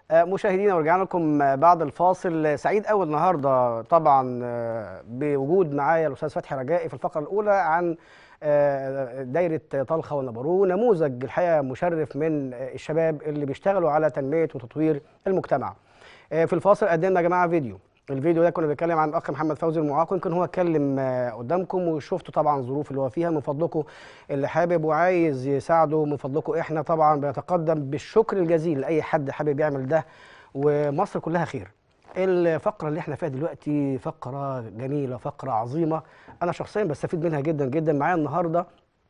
آه، مشاهدينا ورجعنا لكم آه، بعد الفاصل سعيد قوي النهارده طبعا آه، بوجود معايا الاستاذ فتحي رجائي في الفقره الاولى عن آه، دايره طلخه والنبرو نموذج الحقيقه مشرف من آه، الشباب اللي بيشتغلوا على تنميه وتطوير المجتمع آه، في الفاصل قدمنا يا جماعه فيديو الفيديو ده كنا بنتكلم عن الاخ محمد فوزي المعاق يمكن هو اتكلم آه، قدامكم وشفتوا طبعا الظروف اللي هو فيها من فضلكم اللي حابب وعايز يساعده من فضلكم احنا طبعا بنتقدم بالشكر الجزيل لاي حد حابب يعمل ده ومصر كلها خير الفقره اللي احنا فيها دلوقتي فقره جميله فقره عظيمه انا شخصيا بستفيد منها جدا جدا معايا النهارده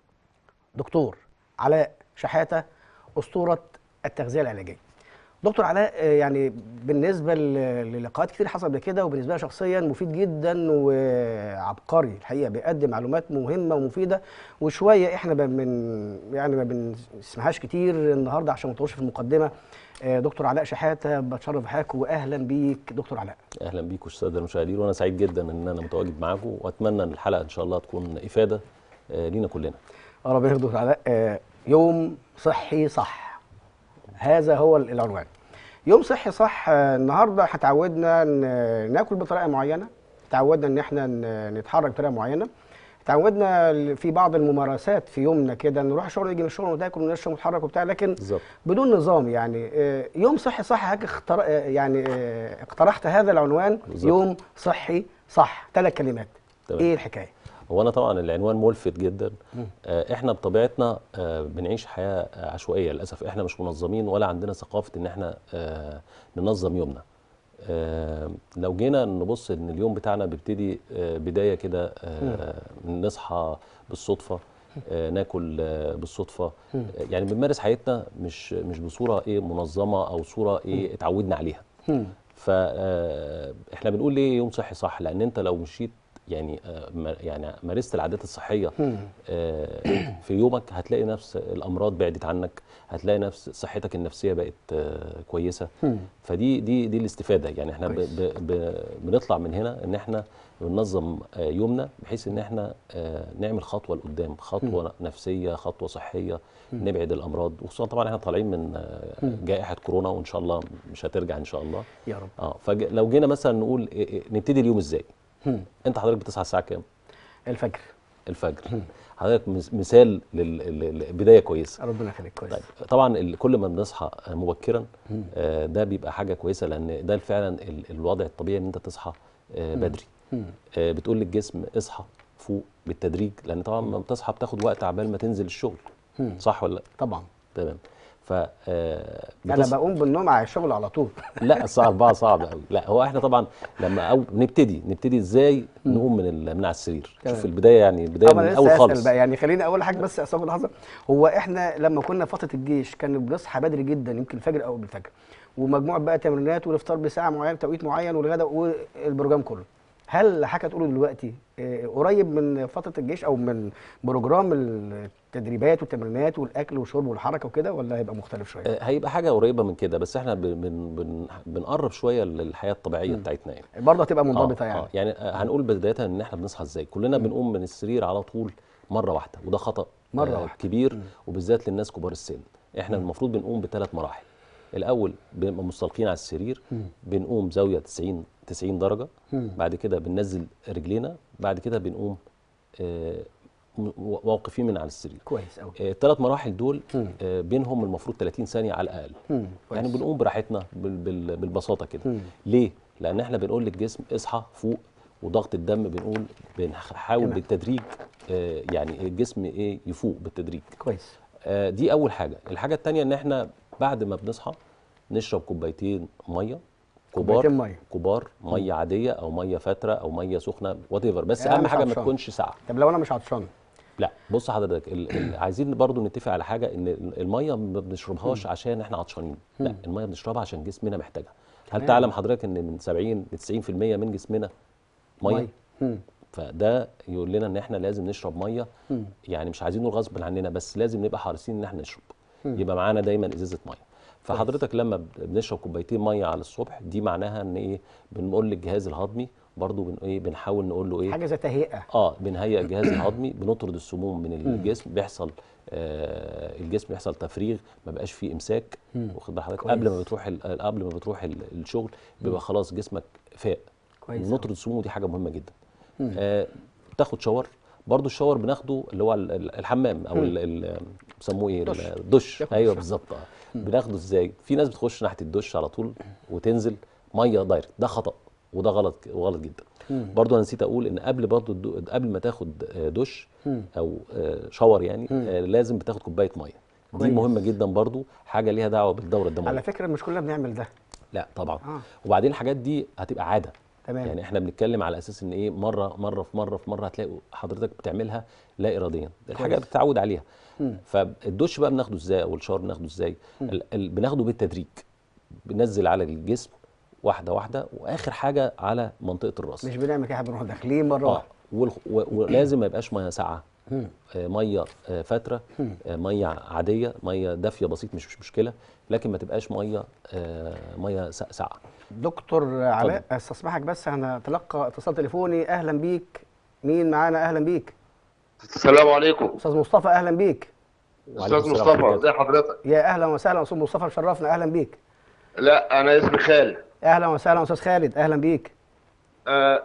دكتور علاء شحاته اسطوره التغذيه العلاجيه دكتور علاء آه، يعني بالنسبه ل- للقاءات كتير حصل قبل كده وبالنسبه لي شخصيا مفيد جدا وعبقري الحقيقه بيقدم معلومات مهمه ومفيده وشويه احنا ب- من يعني ما بنسمعهاش كتير النهارده عشان ما نطولش في المقدمه آه، دكتور علاء شحاته بتشرف بحضرتك واهلا بيك دكتور علاء اهلا بيكم الساده المشاهدين وانا سعيد جدا ان انا متواجد معاكم واتمنى ان الحلقه ان شاء الله تكون افاده آه، لينا كلنا آه، ربنا يخليك دكتور علاء آه، يوم صحي صح هذا هو العنوان يوم صحي صح آه، النهارده احنا اتعودنا ن- ناكل بطريقه معينه اتعودنا ان احنا ن- نتحرك بطريقه معينه اتعودنا ل- في بعض الممارسات في يومنا كده نروح الشغل نيجي من الشغل وناكل ونشرب ونتحرك وبتاع لكن بالظبط بدون نظام يعني آه، يوم صحي صح حضرتك اختار آه، يعني آه، اقترحت هذا العنوان بالظبط. يوم صحي صح ثلاث كلمات تمام. ايه الحكايه هو انا طبعا العنوان ملفت جدا آه، احنا بطبيعتنا آه، بنعيش حياه آه، عشوائيه للاسف احنا مش منظمين ولا عندنا ثقافه ان احنا آه، ننظم يومنا آه، لو جينا نبص ان اليوم بتاعنا بيبتدي آه، بدايه كده آه، نصحى بالصدفه آه، ناكل آه، بالصدفه آه، يعني بنمارس حياتنا مش مش بصوره ايه منظمه او صوره ايه اتعودنا عليها هم. فاحنا بنقول ليه يوم صحي صح لان انت لو مشيت يعني آه، ما- يعني مارست العادات الصحيه آه، في يومك هتلاقي نفس الامراض بعدت عنك هتلاقي نفس صحتك النفسيه بقت آه، كويسه فدي دي دي الاستفاده يعني احنا ب كويس. ب ب بنطلع من هنا ان احنا بننظم آه، يومنا بحيث ان احنا آه، نعمل خطوه لقدام خطوه نفسيه خطوه صحيه نبعد الامراض وخصوصا طبعا احنا طالعين من آه، جائحه كورونا وان شاء الله مش هترجع ان شاء الله يا رب اه فلو جينا مثلا نقول إيه إيه نبتدي اليوم ازاي هم. انت حضرتك بتصحى الساعه كام الفجر الفجر حضرتك مس- مثال لبدايه كويسه ربنا يخليك كويس طيب طبعا ال- كل ما بنصحى مبكرا آه، ده بيبقى حاجه كويسه لان ده فعلا ال- الوضع الطبيعي ان انت تصحى آه، بدري مم. آه، بتقول للجسم اصحى فوق بالتدريج لان طبعا لما بتصحى بتاخد وقت عبال ما تنزل الشغل مم. صح ولا لا طبعا تمام ف آه، انا بتصحى- بقوم بالنوم على الشغل على طول لا الساعه 4 صعب قوي لا هو احنا طبعا لما أو نبتدي نبتدي ازاي نقوم من ال- من على السرير تمام. شوف البدايه يعني البدايه طبعا من انا الاول لسه اسال خالص بقى يعني خليني اول حاجه بس استغفر لحظه هو احنا لما كنا في فتره الجيش كان بنصحى بدري جدا يمكن الفجر او بالفجر ومجموعه بقى تمرينات والافطار بساعه معينه توقيت معين والغداء والبروجرام كله هل حضرتك هتقوله دلوقتي آه، قريب من فتره الجيش او من بروجرام التدريبات والتمرينات والاكل والشرب والحركه وكده ولا هيبقى مختلف شويه؟ آه، هيبقى حاجه قريبه من كده بس احنا بن بن بن بنقرب شويه للحياه الطبيعيه بتاعتنا يعني برضه هتبقى آه، منضبطه يعني آه يعني آه، هنقول بدايه ان احنا بنصحى ازاي كلنا بنقوم من السرير على طول مره واحده وده خطا مرة آه، واحدة. كبير وبالذات للناس كبار السن احنا المفروض بنقوم بثلاث مراحل الاول بنبقى مستلقين على السرير بنقوم زاويه 90 90 درجه بعد كده بننزل رجلينا بعد كده بنقوم آه، م- واقفين من على السرير كويس قوي الثلاث مراحل دول آه، بينهم المفروض 30 ثانيه على الاقل مم، يعني كويس. بنقوم براحتنا بال- بال- بالبساطه كده مم. ليه لان احنا بنقول للجسم اصحى فوق وضغط الدم بنقول بنحاول تمام. بالتدريج آه، يعني الجسم ايه يفوق بالتدريج كويس آه، دي اول حاجه الحاجه الثانيه ان احنا بعد ما بنصحى نشرب كوبايتين ميه كبار كوبايتين مية. كبار ميه عاديه او ميه فتره او ميه سخنه وات بس يعني أنا اهم مش حاجه ما عطشان. تكونش ساقعه طب لو انا مش عطشان لا بص حضرتك ال- ال- عايزين برضو نتفق على حاجه ان ال- الميه ما بنشربهاش عشان احنا عطشانين لا الميه بنشربها عشان جسمنا محتاجها هل تمام. تعلم حضرتك ان من 70 ل 90% من جسمنا ميه مم. فده يقول لنا ان احنا لازم نشرب ميه يعني مش عايزين نقول غصب عننا بس لازم نبقى حريصين ان احنا نشرب يبقى معانا دايما ازازه ميه فحضرتك لما ب- بنشرب كوبايتين ميه على الصبح دي معناها ان ايه بنقول للجهاز الهضمي برضو بن ايه بنحاول نقول له ايه حاجه زي تهيئه اه بنهيئ الجهاز الهضمي بنطرد السموم من الجسم بيحصل آه، الجسم يحصل تفريغ ما بقاش فيه امساك واخد بال حضرتك كويس. قبل ما بتروح ال- قبل ما بتروح ال- الشغل بيبقى خلاص جسمك فاق كويس نطرد السموم دي حاجه مهمه جدا آه تاخد شاور برضو الشاور بناخده اللي هو ال- ال- الحمام او ال- ال- بيسموه ايه دش. الدش ياخد ايوه دش. بالظبط اه بناخده ازاي في ناس بتخش ناحيه الدش على طول وتنزل ميه دايركت ده خطا وده غلط وغلط جدا برضو انا نسيت اقول ان قبل برضو الدو- قبل ما تاخد آه، دش او آه، شاور يعني آه، لازم بتاخد كوبايه ميه دي كويس. مهمه جدا برضو حاجه ليها دعوه بالدوره على الدمويه فكره مش كلنا بنعمل ده لا طبعا آه. وبعدين الحاجات دي هتبقى عاده تمام. يعني احنا بنتكلم على اساس ان ايه مره مره في مره في مره هتلاقي حضرتك بتعملها لا اراديا الحاجه كويس. بتتعود عليها فالدش بقى بناخده ازاي او الشاور بناخده ازاي ال- ال- بناخده بالتدريج بننزل على الجسم واحده واحده واخر حاجه على منطقه الراس مش بنعمل كده إحنا بنروح داخلين مره اه واحده والخ- و- ولازم ما يبقاش ميه ساقعه آه، ميه آه، فتره آه، ميه عاديه ميه دافيه بسيط مش مش مشكله لكن ما تبقاش ميه آه، ميه سا- ساقعه دكتور علاء استسمحك بس هنتلقى اتصال تليفوني اهلا بيك مين معانا اهلا بيك السلام عليكم استاذ مصطفى اهلا بيك وعليكم استاذ السلام ورحمة مصطفى الله. ازي حضرتك يا اهلا وسهلا استاذ مصطفى مشرفنا اهلا بيك لا انا اسمي خالد اهلا وسهلا استاذ خالد اهلا بيك آه،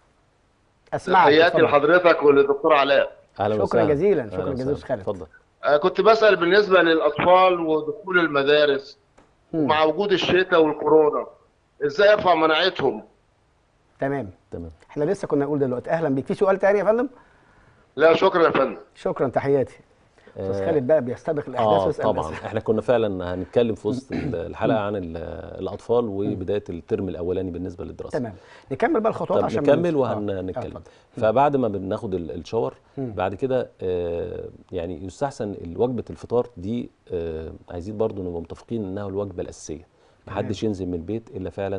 اسمعك تحياتي اتفضل. لحضرتك وللدكتور علاء اهلا شكراً وسهلا جزيلاً، أهلاً شكراً جزيلاً وسهلاً. أستاذ خالد. اتفضل آه، كنت بسأل بالنسبة للأطفال ودخول المدارس مع وجود الشتاء والكورونا ازاي ارفع مناعتهم تمام تمام احنا لسه كنا نقول دلوقتي اهلا بيك في سؤال تاني يا فندم لا شكرا يا فندم شكرا تحياتي استاذ آه، خالد بقى بيستبق الاحداث اه ويسال طبعا الأسئلة. احنا كنا فعلا هنتكلم في وسط الحلقه عن ال- الاطفال وبدايه الترم الاولاني بالنسبه للدراسه تمام نكمل بقى الخطوات طب عشان نكمل آه، آه، وهنتكلم اتفضل. فبعد ما بناخد ال- الشاور بعد كده آه، يعني يستحسن وجبه الفطار دي آه، عايزين برضو نبقى متفقين انها الوجبه الاساسيه محدش ينزل من البيت الا فعلا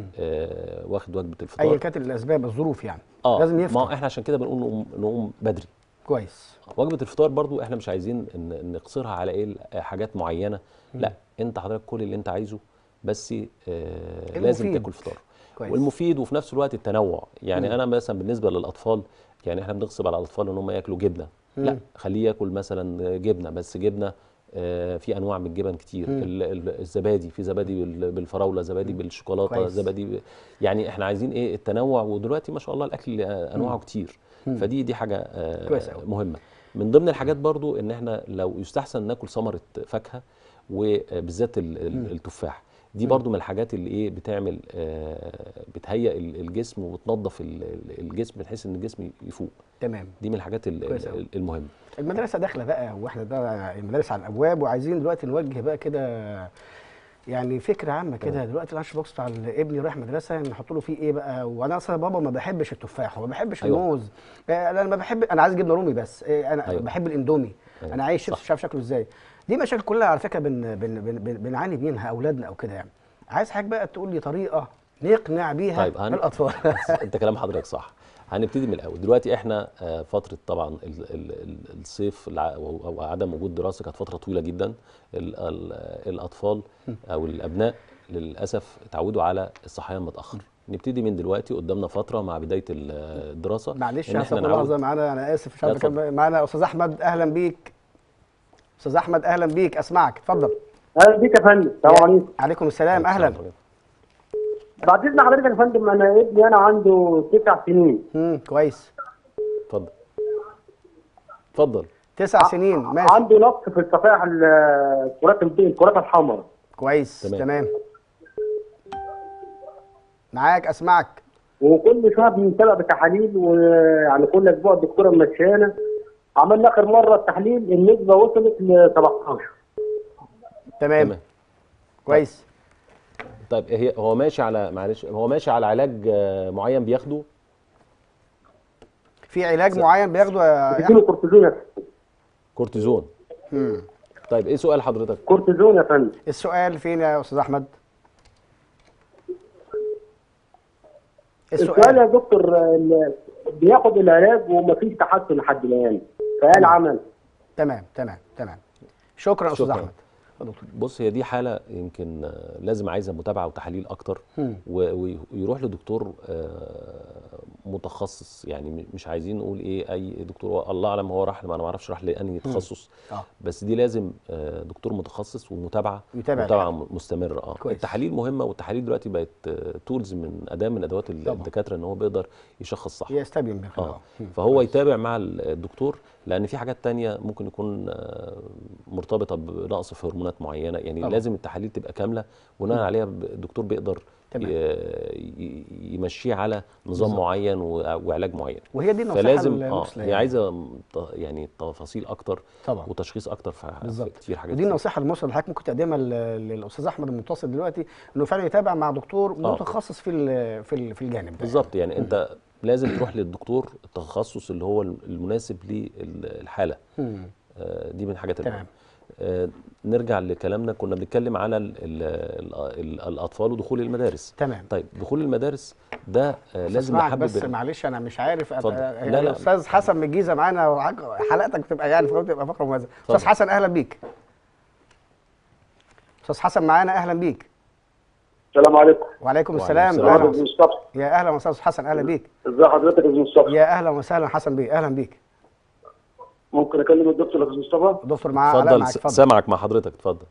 آه، واخد وجبه ايا الفطار كانت الاسباب الظروف يعني اه لازم ما يفطر احنا عشان كده بنقول نقوم, نقوم بدري كويس وجبه الفطار برضو احنا مش عايزين إن نقصرها على ايه حاجات معينه لا انت حضرتك كل اللي انت عايزه بس آه لازم المفيد. تاكل فطار كويس. والمفيد وفي نفس الوقت التنوع يعني انا مثلا بالنسبه للاطفال يعني احنا بنغصب على الاطفال ان هم ياكلوا جبنه لا خليه ياكل مثلا جبنه بس جبنه آه، في انواع من الجبن كتير ال- ال- الزبادي في زبادي بال- بالفراوله زبادي بالشوكولاته كويس. زبادي ب... يعني احنا عايزين ايه التنوع ودلوقتي ما شاء الله الاكل آه، انواعه كتير فدي دي حاجه آه، كويس أوي. مهمه من ضمن الحاجات برضو ان احنا لو يستحسن ناكل ثمره فاكهه وبالذات ال- ال- التفاح دي برضو من الحاجات اللي ايه بتعمل آه، بتهيئ ال- الجسم وتنظف ال- ال- الجسم بحيث ان الجسم يفوق تمام دي من الحاجات ال- كويس أوي. ال- المهمه المدرسه داخله بقى واحنا ده المدارس على الابواب وعايزين دلوقتي نوجه بقى كده يعني فكره عامه كده دلوقتي اللانش بوكس بتاع ابني رايح مدرسه نحط له فيه ايه بقى وانا اصلا يا بابا ما بحبش التفاح وما بحبش أيوة. الموز آه، انا ما بحب انا عايز جبنه رومي بس آه، انا أيوة. بحب الاندومي أيوة. انا عايز شيبس صح. مش عارف شكله ازاي دي مشاكل كلها على فكره بن بن بن بن بنعاني منها اولادنا او كده يعني عايز حضرتك بقى تقول لي طريقه نقنع بيها طيب، هن- الاطفال انت كلام حضرتك صح هنبتدي من الاول دلوقتي احنا آه، فتره طبعا ال- ال- ال- الصيف الع- او أو عدم وجود دراسه كانت فتره طويله جدا ال- ال- الاطفال او الابناء للاسف اتعودوا على الصحيان متاخر نبتدي من دلوقتي قدامنا فتره مع بدايه ال- الدراسه معلش إن يا إحنا استاذ نعود- لحظه معانا انا اسف مش عارف لا، اتفضل. أكمل. معانا استاذ احمد اهلا بيك استاذ احمد اهلا بيك اسمعك اتفضل اهلا بيك يا فندم السلام عليكم عليكم السلام اهلا بعد اذن حضرتك يا فندم انا ابني انا عنده تسع سنين امم كويس اتفضل اتفضل تسع سنين ماشي عنده نقص في الصفائح ال- الكرات البيض الكرات الحمراء كويس تمام. تمام معاك اسمعك وكل شهر بنتابع بتحاليل ويعني كل اسبوع الدكتوره مشيانا عملنا اخر مره التحليل النسبه وصلت ل 17 تمام تمام كويس طيب هي هو ماشي على معلش هو ماشي على علاج آه، معين بياخده في علاج معين بياخده يا بتديله أحمد؟ كورتيزون يا فندم. كورتيزون مم. طيب ايه سؤال حضرتك كورتيزون يا فندم السؤال فين يا استاذ احمد السؤال يا السؤال دكتور ال- بياخد العلاج ومفيش تحسن لحد الان فايه العمل؟ تمام تمام تمام شكرا يا استاذ شكراً. احمد اتفضل دكتور. بص هي دي حاله يمكن آه، لازم عايزه متابعه وتحاليل اكتر و- وي- ويروح لدكتور آه، متخصص يعني م- مش عايزين نقول ايه اي دكتور هو الله اعلم هو راح انا ما اعرفش راح لانهي تخصص اه بس دي لازم آه، دكتور متخصص ومتابعه يتابع متابعه م- مستمره اه كويس. التحاليل مهمه والتحاليل دلوقتي بقت تولز من اداه من ادوات ال- طبعا. الدكاتره ان هو بيقدر يشخص صح يستبين بالخبره اه مم. فهو يتابع مع ال- الدكتور لان في حاجات تانية ممكن يكون آه، مرتبطه بنقص في هرمونات معينه يعني طبعا. لازم التحاليل تبقى كامله بناء عليها ب- الدكتور بيقدر تمام. ي- ي- يمشيه على نظام بالظبط. معين و- وعلاج معين وهي دي النصيحه فلازم اه المثلى هي يعني. عايزه م- ت- يعني تفاصيل اكتر طبعا وتشخيص اكتر في في بالظبط. كتير حاجات ودي كتير. النصيحه المثلى اللي حضرتك ممكن تقدمها لل- للاستاذ احمد المتصل دلوقتي انه فعلا يتابع مع دكتور آه. متخصص في ال- في ال- في الجانب ده بالظبط يعني انت لازم تروح للدكتور التخصص اللي هو المناسب للحاله مم. آه، دي من الحاجات تمام. المهمة. آه، نرجع لكلامنا كنا بنتكلم على ال ال ال الاطفال ودخول المدارس تمام طيب دخول المدارس ده آه، لازم اسمعك نحبب بس ال- معلش انا مش عارف اتفضل. أبقى- لا، يعني لا. الاستاذ حسن من الجيزه معانا وعج- حلقتك بتبقى يعني فقط تبقى فقره مميزه استاذ اتفضل. حسن اهلا بيك استاذ حسن معانا اهلا بيك السلام عليكم وعليكم وعليكم السلام السلام. اهلا استاذ مصطفى يا اهلا وسهلا استاذ حسن اهلا بيك ازي حضرتك يا استاذ مصطفى يا اهلا وسهلا حسن بيه اهلا بيك ممكن اكلم الدكتور يا استاذ مصطفى دكتور معاه علاء اتفضل معاك س- اتفضل سامعك مع حضرتك اتفضل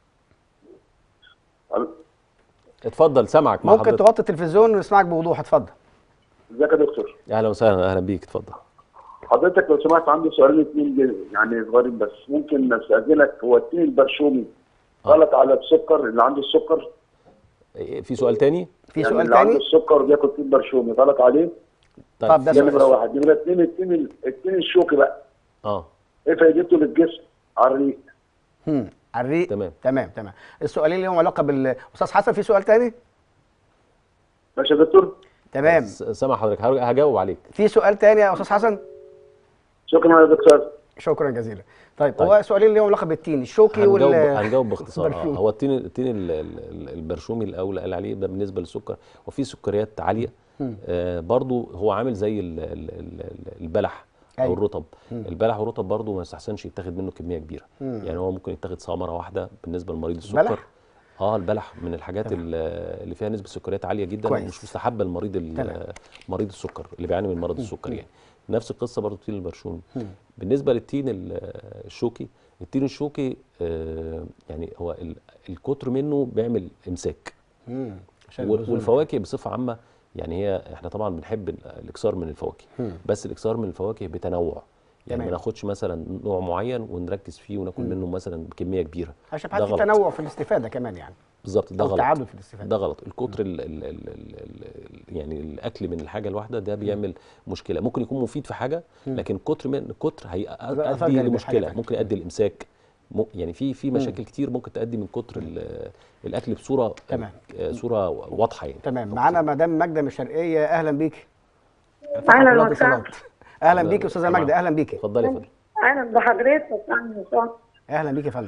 اتفضل سامعك مع ممكن حضرتك توطي التلفزيون ونسمعك بوضوح اتفضل ازيك يا دكتور اهلا وسهلا اهلا بيك اتفضل حضرتك لو سمحت عندي سؤالين اتنين جد- يعني صغيرين بس ممكن استاذنك هو التين البرشومي غلط على السكر اللي عنده السكر إيه، في سؤال تاني في يعني سؤال اللي عنده تاني السكر بياكل تين برشومي غلط عليه طب ده ده سؤال نمره واحد نمره اتنين التين ال- التين الشوكي بقى اه ايه فايدته للجسم على الريق هم، على الريق تمام. تمام تمام السؤالين اللي لهم علاقه بال استاذ حسن في سؤال تاني ماشي يا دكتور تمام س- سامع حضرتك هرج- هجاوب عليك في سؤال تاني يا استاذ حسن شكرا يا دكتور شكرا جزيلا طيب, طيب. هو سؤالين اللي لهم علاقه بالتين الشوكي هنجاوب وال هنجاوب باختصار اه برشوم. هو التين التين ال- ال- ال- البرشومي الاول قال عليه ده بالنسبه للسكر وفي سكريات عاليه آه برضو هو عامل زي ال- ال- ال- ال- البلح او أيوة. الرطب البلح والرطب برضو ما يستحسنش يتاخد منه كميه كبيره يعني هو ممكن يتاخد ثمره واحده بالنسبه لمريض السكر بلح؟ اه البلح من الحاجات ال- اللي فيها نسبه سكريات عاليه جدا كويس. ومش مستحبه لمريض ال- تمام. مريض السكر اللي بيعاني من مرض السكر يعني نفس القصه برضو التين البرشومي بالنسبه للتين ال- الشوكي التين الشوكي آه، يعني هو ال- الكتر منه بيعمل امساك مم. عشان وال- البذور. والفواكه بصفه عامه يعني هي احنا طبعا بنحب ال- الاكثار من الفواكه بس الاكثار من الفواكه بتنوع يعني تمام. ما ناخدش مثلا نوع معين ونركز فيه وناكل منه مثلا بكميه كبيره عشان ده حتى في غلط. تنوع في الاستفاده كمان يعني بالظبط ده او غلط تعدد في الاستفاده ده غلط الكتر ال ال ال ال ال يعني الاكل من الحاجه الواحده ده بيعمل مشكله ممكن يكون مفيد في حاجه لكن كتر من كتر أثر هيؤدي جانبي حاجة لمشكله تانية. ممكن يؤدي لامساك م- يعني في في مشاكل كتير ممكن تؤدي من كتر ال- الاكل بصوره تمام. آه، صوره واضحه يعني تمام معانا مدام ماجده من الشرقيه اهلا بيك أهلاً فقرات وسهلاً. اتصالات. اهلا أهلاً. بيك يا استاذه طبعاً. ماجده اهلا بيك اتفضلي يا فندم اهلا بحضرتك اهلا وسهلا اهلا بيك يا فندم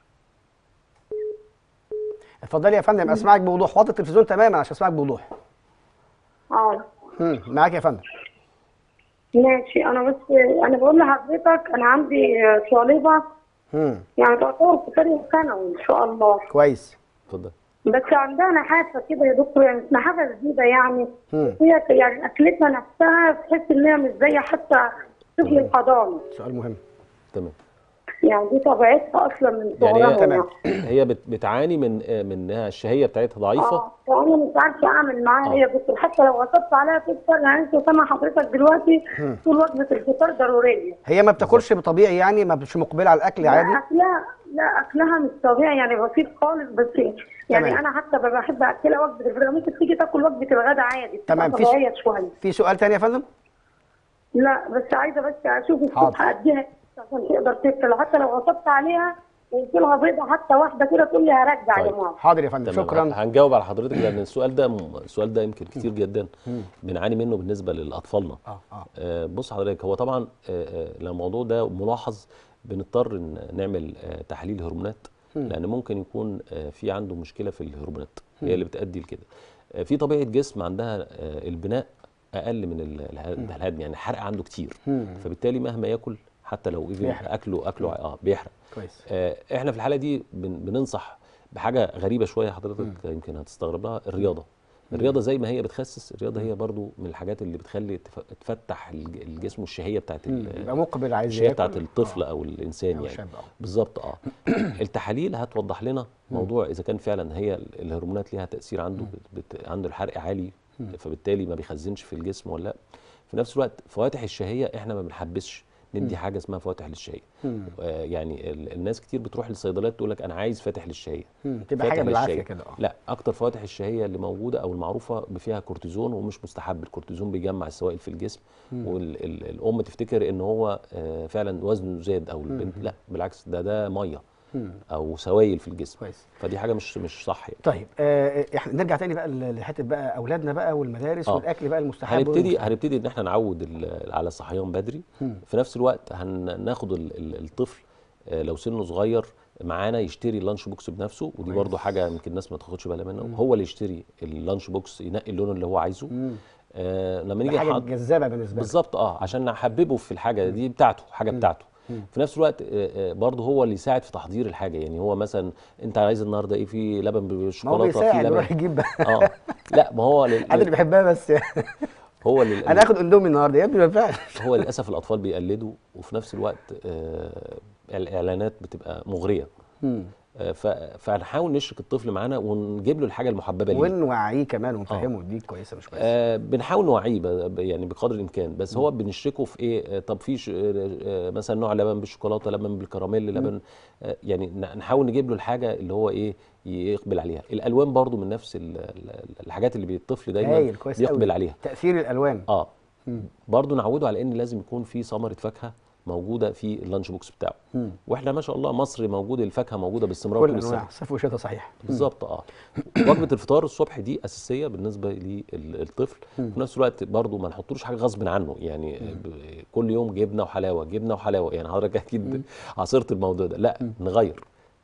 اتفضلي يا فندم اسمعك بوضوح وطي التلفزيون تماما عشان اسمعك بوضوح اه هم، معاك يا فندم ماشي انا بس انا بقول لحضرتك انا عندي صليبه هم، يعني تعتبر في ثانيه ثانوي ان شاء الله كويس اتفضل بس عندها نحافه كده يا دكتور يعني نحافه جديده يعني هم. هي يعني اكلتها نفسها تحس ان هي مش زي حتى طفل الحضانه سؤال مهم تمام يعني دي طبيعتها اصلا من يعني صغرها هي تمام. هي بت- بتعاني من آه، من إنها الشهيه بتاعتها ضعيفه اه فانا مش عارفه اعمل معاها ايه يا دكتور حتى لو غصبت عليها تفطر يعني انت سامع حضرتك دلوقتي طول وجبه الفطار ضروريه هي ما بتاكلش بطبيعي يعني ما مش مقبله على الاكل لا عادي اكلها لا اكلها مش طبيعي يعني بسيط خالص بس يعني تمام. انا حتى ببقى بحب اكلها وجبه الفطار ممكن تيجي تاكل وجبه الغداء عادي بتبقى تمام، في س- طبيعيه شويه في سؤال تاني يا فندم لا بس عايزه بس اشوف حاضر. الصبح اديها إيه عشان تقدر تاكل حتى لو غصبت عليها وقلت لها بيضه حتى واحده كده تقول لي هرجع يا طيب. ماما حاضر يا فندم تمام شكرا هنجاوب على حضرتك لان السؤال ده السؤال ده يمكن كتير جدا بنعاني منه بالنسبه لاطفالنا اه اه آه، بص حضرتك هو طبعا آه، آه، لو الموضوع ده ملاحظ بنضطر إن نعمل آه، تحاليل هرمونات لان ممكن يكون آه، في عنده مشكله في الهرمونات هي اللي بتؤدي لكده آه، في طبيعه جسم عندها آه، البناء اقل من ال- اله- الهضم يعني الحرق عنده كتير فبالتالي مهما ياكل حتى لو even بيحرق. اكله اكله اه بيحرق كويس آه، احنا في الحاله دي بن- بننصح بحاجه غريبه شويه حضرتك يمكن هتستغرب لها الرياضه الرياضه زي ما هي بتخسس الرياضه هي برضو من الحاجات اللي بتخلي تف- تفتح الج- الجسم والشهيه بتاعت ال- يبقى مقبل عايز الشهيه بتاعت ياكل. الطفل او الانسان أو يعني الشاب، آه. بالظبط اه التحاليل هتوضح لنا موضوع اذا كان فعلا هي ال- الهرمونات ليها تاثير عنده بت... عنده الحرق عالي فبالتالي ما بيخزنش في الجسم ولا لا في نفس الوقت فواتح الشهيه احنا ما بنحبسش ندي حاجه اسمها فواتح للشهيه آه يعني ال- الناس كتير بتروح للصيدليات تقول لك انا عايز فاتح للشهيه مم. تبقى فاتح حاجه بالعافيه للشهية. كده اه لا اكتر فواتح الشهيه اللي موجوده او المعروفه فيها كورتيزون ومش مستحب الكورتيزون بيجمع السوائل في الجسم والام تفتكر ان هو آه، فعلا وزنه زاد او البنت لا بالعكس ده ده ميه او سوائل في الجسم كويس. فدي حاجه مش مش صح يعني طيب آه احنا نرجع تاني بقى ل- لحته بقى اولادنا بقى والمدارس آه. والاكل بقى المستحب هنبتدي والمستحب. هنبتدي ان احنا نعود ال- على الصحيان بدري في نفس الوقت هناخد ال- ال- الطفل آه، لو سنه صغير معانا يشتري اللانش بوكس بنفسه ودي برضو حاجه يمكن الناس ما تاخدش بالها منها هو اللي يشتري اللانش بوكس ينقي اللون اللي هو عايزه آه لما نيجي ده حاجه نحط جذابه بالنسبه لنا بالظبط اه عشان نحببه في الحاجه دي بتاعته حاجه بتاعته في نفس الوقت آه، آه، برضه هو اللي يساعد في تحضير الحاجه يعني هو مثلا انت عايز النهارده ايه في لبن ما هو بالشوكولاته في بيساعد لبن يروح يجيب بقى اه لا ما هو لل... انا اللي بحبها بس هو لل... انا هاخد اندومي النهارده يا ابني ما ينفعش هو للاسف الاطفال بيقلدوا وفي نفس الوقت آه الاعلانات بتبقى مغريه آه ف... فهنحاول نشرك الطفل معانا ونجيب له الحاجه المحببه ليه ونوعيه كمان ونفهمه دي كويسه مش كويسه آه بنحاول نوعيه ب- ب- يعني بقدر الامكان بس هو بنشركه في ايه آه طب في ش- آه آه مثلا نوع لبن بالشوكولاته لبن بالكراميل لبن آه يعني ن- نحاول نجيب له الحاجه اللي هو ايه يقبل عليها الالوان برضو من نفس ال- ال- الحاجات اللي الطفل دايما هايل كويس بيقبل قوي. عليها تاثير الالوان اه برضو نعوده على ان لازم يكون في ثمره فاكهه موجوده في اللانش بوكس بتاعه واحنا ما شاء الله مصر موجود الفاكهه موجوده باستمرار كل طول السنه انواع صيف وشتاء صحيح بالظبط اه وجبه الفطار الصبح دي اساسيه بالنسبه للطفل في نفس الوقت برضو ما نحطلوش حاجه غصب عنه يعني ب- كل يوم جبنه وحلاوه جبنه وحلاوه يعني حضرتك اكيد عاصرت الموضوع ده لا نغير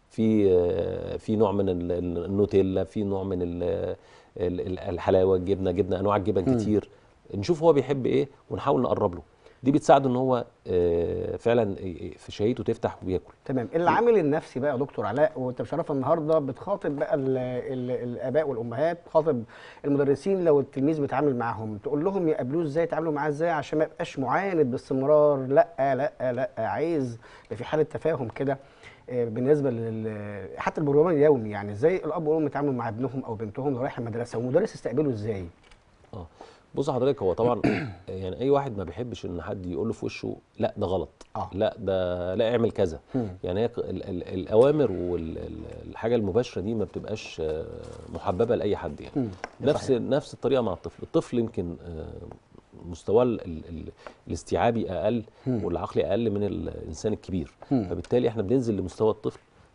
في آه، في نوع من ال- ال- النوتيلا في نوع من ال- ال- ال- الحلاوه الجبنه جبنه انواع الجبن كتير نشوف هو بيحب ايه ونحاول نقرب له دي بتساعده ان هو آه، فعلا في شهيته تفتح وياكل تمام العامل النفسي بقى يا دكتور علاء وانت بشرف النهارده بتخاطب بقى ال ال الاباء والامهات بتخاطب المدرسين لو التلميذ بيتعامل معاهم تقول لهم يقابلوه ازاي يتعاملوا معاه ازاي عشان ما يبقاش معاند باستمرار لا لا لا عايز يبقى في حاله تفاهم كده آه، بالنسبه لل حتى البروجرام اليومي يعني ازاي الاب والام يتعاملوا مع ابنهم او بنتهم اللي رايح المدرسه والمدرس يستقبله ازاي اه بص حضرتك هو طبعا يعني اي واحد ما بيحبش ان حد يقول له في وشه لا ده غلط آه. لا ده لا اعمل كذا يعني هي ال ال الاوامر والحاجه المباشره دي ما بتبقاش آه، محببه لاي حد يعني نفس نفس الطريقه مع الطفل الطفل يمكن آه، مستواه ال- ال- ال- الاستيعابي اقل والعقلي اقل من الانسان الكبير فبالتالي احنا بننزل لمستوى الطفل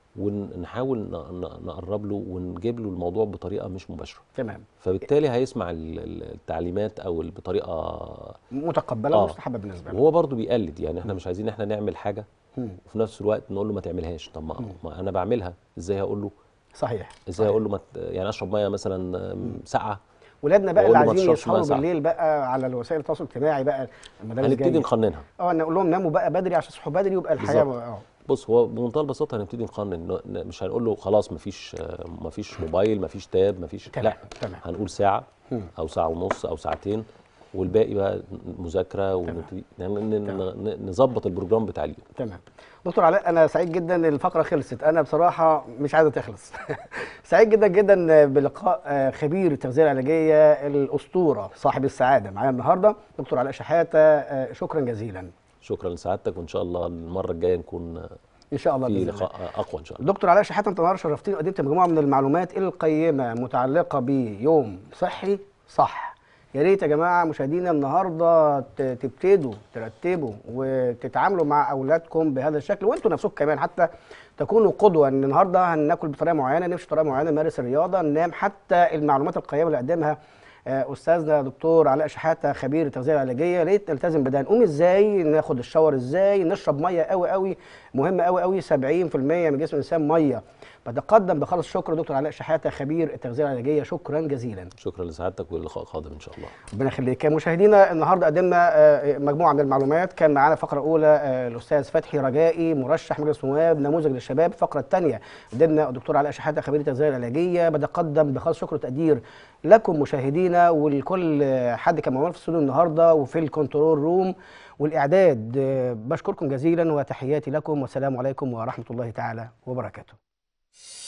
ونحاول ن- ن- نقرب له ونجيب له الموضوع بطريقه مش مباشره تمام فبالتالي هيسمع ال- ال- التعليمات او ال- بطريقه متقبله آه. ومستحبه بالنسبه له وهو برضو بيقلد يعني احنا مش عايزين احنا نعمل حاجه وفي نفس الوقت نقول له ما تعملهاش طب ما, ما انا بعملها ازاي هقول له صحيح ازاي اقول له ما ت- يعني اشرب ميه مثلا آم، ساقعه ولادنا بقى وأقول اللي له ما عايزين تشربش مية يسهروا ساقعة. بالليل بقى على وسائل التواصل الاجتماعي بقى المدارس هنبتدي جايه نقننها اه نقول لهم ناموا بقى بدري عشان تصحوا بدري ويبقى الحياه بالظبط. اه بص هو بمنتهى البساطه هنبتدي نقنن ن- ن- مش هنقول له خلاص مفيش آه، مفيش موبايل مفيش تاب مفيش تمام، لا تمام. هنقول ساعه او ساعه ونص او ساعتين والباقي بقى مذاكره ونبتدي يعني ن- ن- نظبط البروجرام بتاع اليوم تمام دكتور علاء انا سعيد جدا إن الفقره خلصت انا بصراحه مش عايزه تخلص سعيد جدا جدا بلقاء آه، خبير التغذيه العلاجيه الاسطوره صاحب السعاده معايا النهارده دكتور علاء شحاته آه، شكرا جزيلا شكرا لسعادتك وان شاء الله المره الجايه نكون آه، ان شاء الله في باذن الله لقاء اقوى ان شاء الله دكتور علاء شحاته انت النهارده شرفتني وقدمت مجموعه من المعلومات القيمه متعلقه بيوم صحي صح يا ريت يا جماعه مشاهدينا النهارده ت- تبتدوا ترتبوا وتتعاملوا مع اولادكم بهذا الشكل وانتوا نفسكم كمان حتى تكونوا قدوه ان النهارده هناكل بطريقه معينه نمشي بطريقه معينه نمارس الرياضه ننام حتى المعلومات القيمه اللي قدمها آه، استاذنا دكتور علاء شحاته خبير التغذيه العلاجيه يا ريت نلتزم بده نقوم ازاي ناخد الشاور ازاي نشرب ميه قوي قوي مهم قوي قوي 70% من جسم الانسان ميه بتقدم بخالص الشكر دكتور علاء شحاته خبير التغذيه العلاجيه شكرا جزيلا شكرا لسعادتك واللقاء قادم ان شاء الله ربنا يخليك مشاهدينا النهارده قدمنا آه، مجموعه من المعلومات كان معانا الفقره الاولى آه، الاستاذ فتحي رجائي مرشح مجلس النواب نموذج للشباب الفقره الثانيه قدمنا الدكتور علاء شحاته خبير التغذيه العلاجيه بتقدم بخالص شكر وتقدير لكم مشاهدينا ولكل آه، حد كان معانا في الاستوديو النهارده وفي الكنترول روم والاعداد آه، بشكركم جزيلا وتحياتي لكم والسلام عليكم ورحمه الله تعالى وبركاته